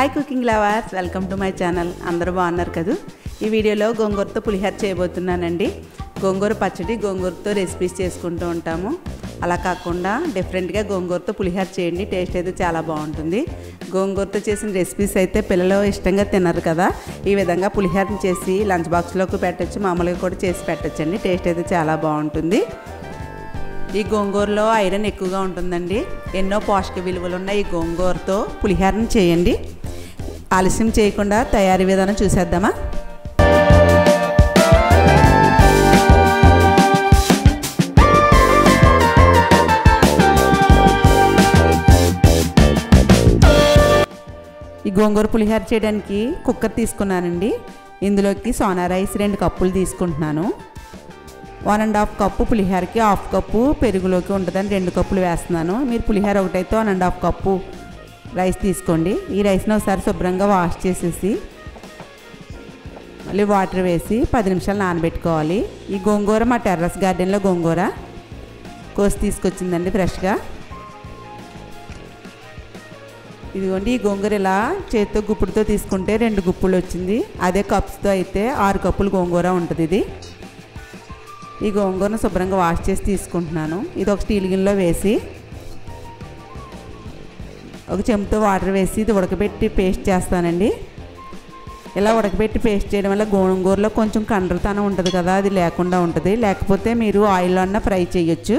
hi cooking lovers welcome to my channel అందరూ బాగున్నారు కదా ఈ వీడియోలో గోంగూరతో పులిహోర చేయబోతున్నానండి గోంగూర పచ్చడి గోంగూరతో రెసిపీస్ చేసుకుంటూ ఉంటాము అలా కాకుండా డిఫరెంట్గా గోంగూరతో పులిహోర చేయండి టేస్ట్ అయితే చాలా బాగుంటుంది గోంగూరతో చేసిన రెసిపీస్ అయితే పిల్లలు ఇష్టంగా తినరు కదా ఈ విధంగా పులిహోరని చేసి లంచ్ బాక్స్లోకి పెట్టచ్చు మామూలుగా కూడా చేసి పెట్టచ్చండి టేస్ట్ అయితే చాలా బాగుంటుంది ఈ గోంగూరలో ఐరన్ ఎక్కువగా ఉంటుందండి ఎన్నో పోషక విలువలు ఉన్న ఈ గోంగూరతో పులిహోరను చేయండి ఆలస్యం చేయకుండా తయారీ విధానం చూసేద్దామా ఈ గోంగూర పులిహోర చేయడానికి కుక్కర్ తీసుకున్నానండి ఇందులోకి సోనా రైస్ రెండు కప్పులు తీసుకుంటున్నాను వన్ అండ్ హాఫ్ కప్పు పులిహోరకి హాఫ్ కప్పు పెరుగులోకి ఉంటుందని రెండు కప్పులు వేస్తున్నాను మీరు పులిహోర ఒకటైతే one and half cup rice తీసుకోండి ఈ రైస్ని ఒకసారి శుభ్రంగా వాష్ చేసేసి మళ్ళీ వాటర్ వేసి పది నిమిషాలు నానబెట్టుకోవాలి ఈ గోంగూర మా టెర్రస్ గార్డెన్లో గోంగూర కోసి తీసుకొచ్చిందండి ఫ్రెష్గా ఇదిగోండి ఈ గోంగూర ఇలా చేతితో గుప్పుడుతో తీసుకుంటే రెండు గుప్పులు వచ్చింది అదే కప్స్తో అయితే ఆరు కప్పులు గోంగూర ఉంటుంది ఇది ఈ గోంగూరను శుభ్రంగా వాష్ చేసి తీసుకుంటున్నాను ఇది ఒక స్టీల్ గిన్నెలో వేసి ఒక చెంపుతో వాటర్ వేసి ఇది ఉడకబెట్టి పేస్ట్ చేస్తానండి ఇలా ఉడకబెట్టి పేస్ట్ చేయడం వల్ల గోంగూరలో కొంచెం కండ్రతనం ఉంటుంది కదా అది లేకుండా ఉంటుంది లేకపోతే మీరు ఆయిల్లో అన్న ఫ్రై చేయొచ్చు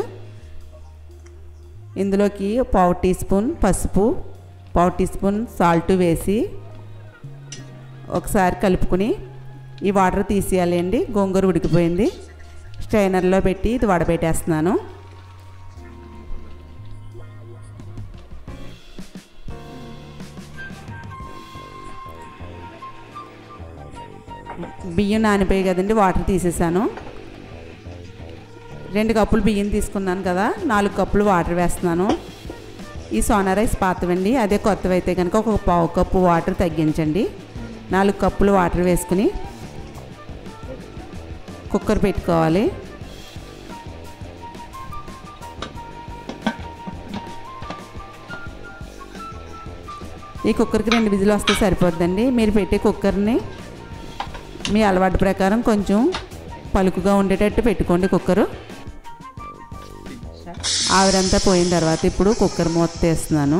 ఇందులోకి పావు టీ స్పూన్ పసుపు పావు టీ స్పూన్ సాల్ట్ వేసి ఒకసారి కలుపుకుని ఈ వాటర్ తీసేయాలి అండి గోంగూర ఉడికిపోయింది స్ట్రైనర్లో పెట్టి ఇది వడబెట్టేస్తున్నాను బియ్యం నానిపోయి కదండి వాటర్ తీసేసాను రెండు కప్పులు బియ్యం తీసుకున్నాను కదా నాలుగు కప్పులు వాటర్ వేస్తున్నాను ఈ సోనా రైస్ పాతవండి అదే కొత్తవి అయితే కనుక ఒక పావు కప్పు వాటర్ తగ్గించండి నాలుగు కప్పులు వాటర్ వేసుకుని కుక్కర్ పెట్టుకోవాలి ఈ కుక్కర్కి రెండు విజులు వస్తే సరిపోద్దండి మీరు పెట్టే కుక్కర్ని మీ అలవాటు ప్రకారం కొంచెం పలుకుగా ఉండేటట్టు పెట్టుకోండి కుక్కరు ఆవిరంతా పోయిన తర్వాత ఇప్పుడు కుక్కర్ మూత తీస్తున్నాను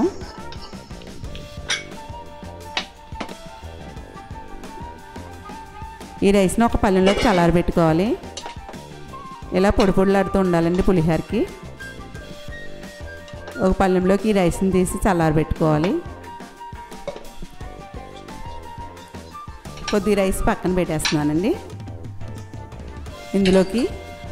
ఈ రైస్ని ఒక పల్లెంలోకి చల్లారబెట్టుకోవాలి ఇలా పొడి పొడిలాడుతూ ఉండాలండి పులిహోరకి ఒక పళ్ళెంలోకి ఈ రైస్ని తీసి చల్లారబెట్టుకోవాలి కొద్ది రైస్ పక్కన పెట్టేస్తున్నానండి ఇందులోకి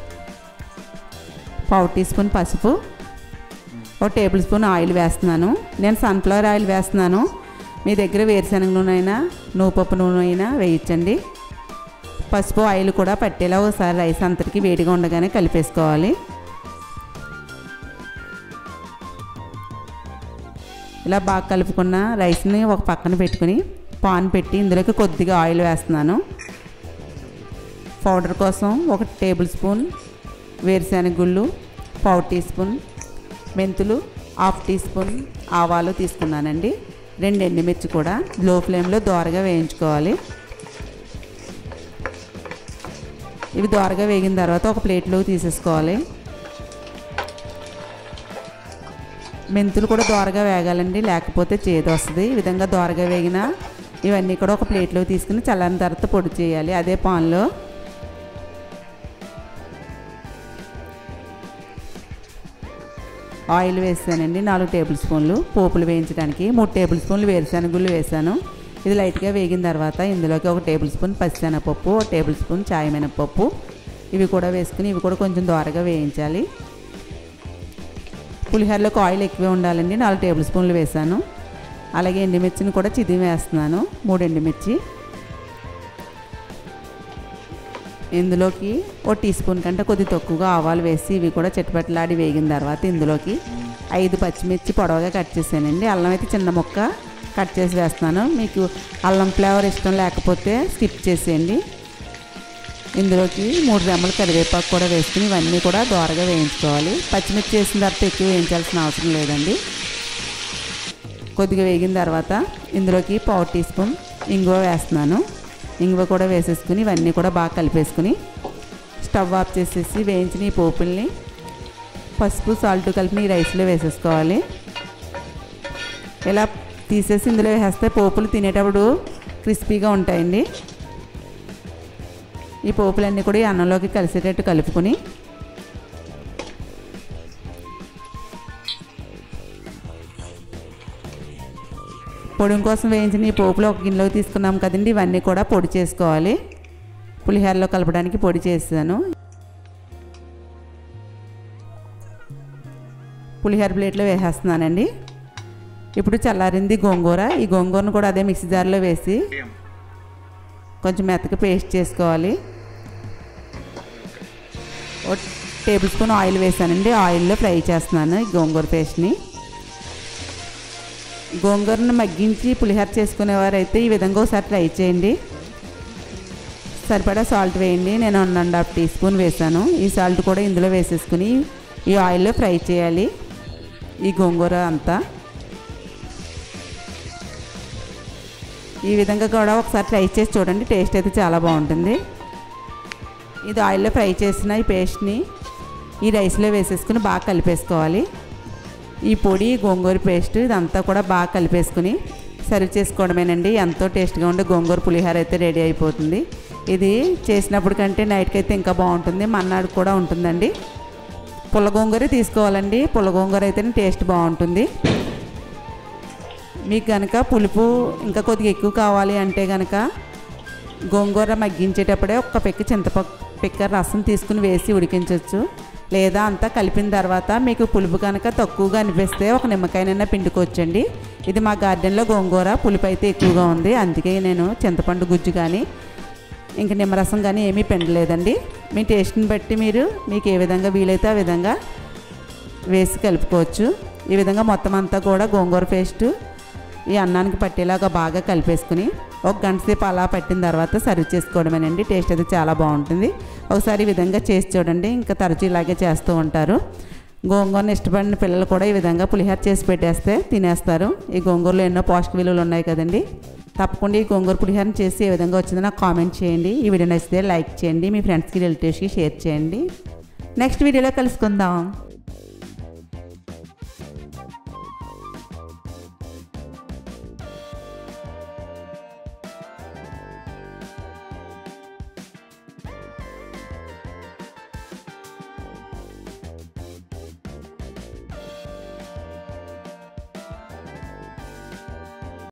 పావు టీ స్పూన్ పసుపు ఒక టేబుల్ స్పూన్ ఆయిల్ వేస్తున్నాను నేను సన్ఫ్లవర్ ఆయిల్ వేస్తున్నాను మీ దగ్గర వేరుశనగ నూనె అయినా నూపప్పు నూనె అయినా వేయించండి పసుపు ఆయిల్ కూడా పట్టేలా ఒకసారి రైస్ అంతటికి వేడిగా ఉండగానే కలిపేసుకోవాలి ఇలా బాగా కలుపుకున్న రైస్ని ఒక పక్కన పెట్టుకుని పాన్ పెట్టి ఇందులోకి కొద్దిగా ఆయిల్ వేస్తున్నాను పౌడర్ కోసం ఒక టేబుల్ స్పూన్ వేరుశెనగ గుళ్ళు పావు టీ స్పూన్ మెంతులు హాఫ్ టీ స్పూన్ ఆవాలు తీసుకున్నానండి రెండు ఎండుమిర్చి కూడా లో ఫ్లేమ్లో దోరగా వేయించుకోవాలి ఇవి దోరగా వేగిన తర్వాత ఒక ప్లేట్లో తీసేసుకోవాలి మెంతులు కూడా దోరగా వేగాలండి లేకపోతే చేదు వస్తుంది ఈ విధంగా దోరగా వేగిన ఇవన్నీ కూడా ఒక ప్లేట్లో తీసుకుని చల్లని తర్వాత పొడి చేయాలి అదే పాన్లో ఆయిల్ వేసానండి నాలుగు టేబుల్ స్పూన్లు పోపులు వేయించడానికి మూడు టేబుల్ స్పూన్లు వేరుశనగుళ్ళు వేసాను ఇది లైట్గా వేగిన తర్వాత ఇందులోకి ఒక టేబుల్ స్పూన్ పచ్చిశనగపప్పు ఒక టేబుల్ స్పూన్ చాయ్ మినపప్పు ఇవి కూడా వేసుకుని ఇవి కూడా కొంచెం దోరగా వేయించాలి పులిహోరలోకి ఆయిల్ ఎక్కువే ఉండాలండి నాలుగు టేబుల్ స్పూన్లు వేసాను అలాగే ఎండుమిర్చిని కూడా చిదిమి వేస్తున్నాను మూడు ఎండుమిర్చి ఇందులోకి ఓ టీ స్పూన్ కంటే కొద్ది తక్కువగా ఆవాలు వేసి ఇవి కూడా చెట్టుపట్లాడి వేగిన తర్వాత ఇందులోకి ఐదు పచ్చిమిర్చి పొడవగా కట్ చేసానండి అల్లం అయితే చిన్న ముక్క కట్ చేసి వేస్తున్నాను మీకు అల్లం ఫ్లేవర్ ఇష్టం లేకపోతే స్కిప్ చేసేయండి ఇందులోకి మూడు రెమ్మలు కరివేపాకు కూడా వేసుకుని ఇవన్నీ కూడా దోరగా వేయించుకోవాలి పచ్చిమిర్చి వేసిన తర్వాత ఎక్కువ వేయించాల్సిన అవసరం లేదండి కొద్దిగా వేగిన తర్వాత ఇందులోకి పావు టీ స్పూన్ ఇంగువ వేస్తున్నాను ఇంగువ కూడా వేసేసుకుని ఇవన్నీ కూడా బాగా కలిపేసుకుని స్టవ్ ఆఫ్ చేసేసి వేయించిన ఈ పోపుల్ని పసుపు సాల్ట్ కలిపి ఈ రైస్లో వేసేసుకోవాలి ఇలా తీసేసి ఇందులో వేస్తే పోపులు తినేటప్పుడు క్రిస్పీగా ఉంటాయండి ఈ పోపులన్నీ కూడా ఈ అన్నంలోకి కలిసేటట్టు కలుపుకొని పొడిం కోసం వేయించిన ఈ పోపులు ఒక గిన్నెలోకి తీసుకున్నాం కదండి ఇవన్నీ కూడా పొడి చేసుకోవాలి పులిహోరలో కలపడానికి పొడి చేసాను పులిహోర ప్లేట్లో వేసేస్తున్నానండి ఇప్పుడు చల్లారింది గోంగూర ఈ గోంగూరను కూడా అదే మిక్సీ జార్లో వేసి కొంచెం మెత్తగా పేస్ట్ చేసుకోవాలి ఓ టేబుల్ స్పూన్ ఆయిల్ వేసానండి ఆయిల్లో ఫ్రై చేస్తున్నాను ఈ గోంగూర పేస్ట్ని గోంగూరను మగ్గించి పులిహోర చేసుకునేవారైతే ఈ విధంగా ఒకసారి ట్రై చేయండి సరిపడా సాల్ట్ వేయండి నేను one and half teaspoon వేసాను ఈ సాల్ట్ కూడా ఇందులో వేసేసుకుని ఈ ఆయిల్లో ఫ్రై చేయాలి ఈ గోంగూర అంతా ఈ విధంగా కూడా ఒకసారి ట్రై చేసి చూడండి టేస్ట్ అయితే చాలా బాగుంటుంది ఇది ఆయిల్లో ఫ్రై చేసిన ఈ పేస్ట్ని ఈ రైస్లో వేసేసుకుని బాగా కలిపేసుకోవాలి ఈ పొడి గోంగూర పేస్ట్ ఇదంతా కూడా బాగా కలిపేసుకుని సర్వ్ చేసుకోవడమేనండి ఎంతో టేస్ట్గా ఉండే గోంగూర పులిహోర అయితే రెడీ అయిపోతుంది ఇది చేసినప్పుడు కంటే నైట్కి అయితే ఇంకా బాగుంటుంది మన్నాడు కూడా ఉంటుందండి పుల్ల గోంగూర తీసుకోవాలండి పుల్ల గోంగూర అయితేనే టేస్ట్ బాగుంటుంది మీకు కనుక పులుపు ఇంకా కొద్దిగా ఎక్కువ కావాలి అంటే కనుక గోంగూర మగ్గించేటప్పుడే ఒక్క పెక్క చింతప పిక్క రసం తీసుకుని వేసి ఉడికించవచ్చు లేదా అంతా కలిపిన తర్వాత మీకు పులుపు కనుక తక్కువగా అనిపిస్తే ఒక నిమ్మకాయనైనా పిండుకోవచ్చండి ఇది మా గార్డెన్లో గోంగూర పులుపు అయితే ఎక్కువగా ఉంది అందుకే నేను చింతపండు గుజ్జు కానీ ఇంక నిమ్మరసం కానీ ఏమీ పిండలేదండి మీ టేస్ట్ని బట్టి మీరు మీకు ఏ విధంగా వీలైతే ఆ విధంగా వేసి కలుపుకోవచ్చు ఈ విధంగా మొత్తం అంతా కూడా గోంగూర పేస్ట్ ఈ అన్నానికి పట్టేలాగా బాగా కలిపేసుకుని ఒక గంట సేపు అలా పట్టిన తర్వాత సర్వ్ చేసుకోవడమేనండి టేస్ట్ అయితే చాలా బాగుంటుంది ఒకసారి ఈ విధంగా చేసి చూడండి ఇంకా తరచూ ఇలాగే చేస్తూ ఉంటారు గోంగూరని ఇష్టపడిన పిల్లలు కూడా ఈ విధంగా పులిహోర చేసి పెట్టేస్తే తినేస్తారు ఈ గోంగూరలో ఎన్నో పోషక విలువలు ఉన్నాయి కదండి తప్పకుండా ఈ గోంగూర పులిహోరని చేసి ఏ విధంగా వచ్చిందో నాకు కామెంట్ చేయండి ఈ వీడియో నచ్చితే లైక్ చేయండి మీ ఫ్రెండ్స్కి రిలేటివ్స్కి షేర్ చేయండి నెక్స్ట్ వీడియోలో కలుసుకుందాం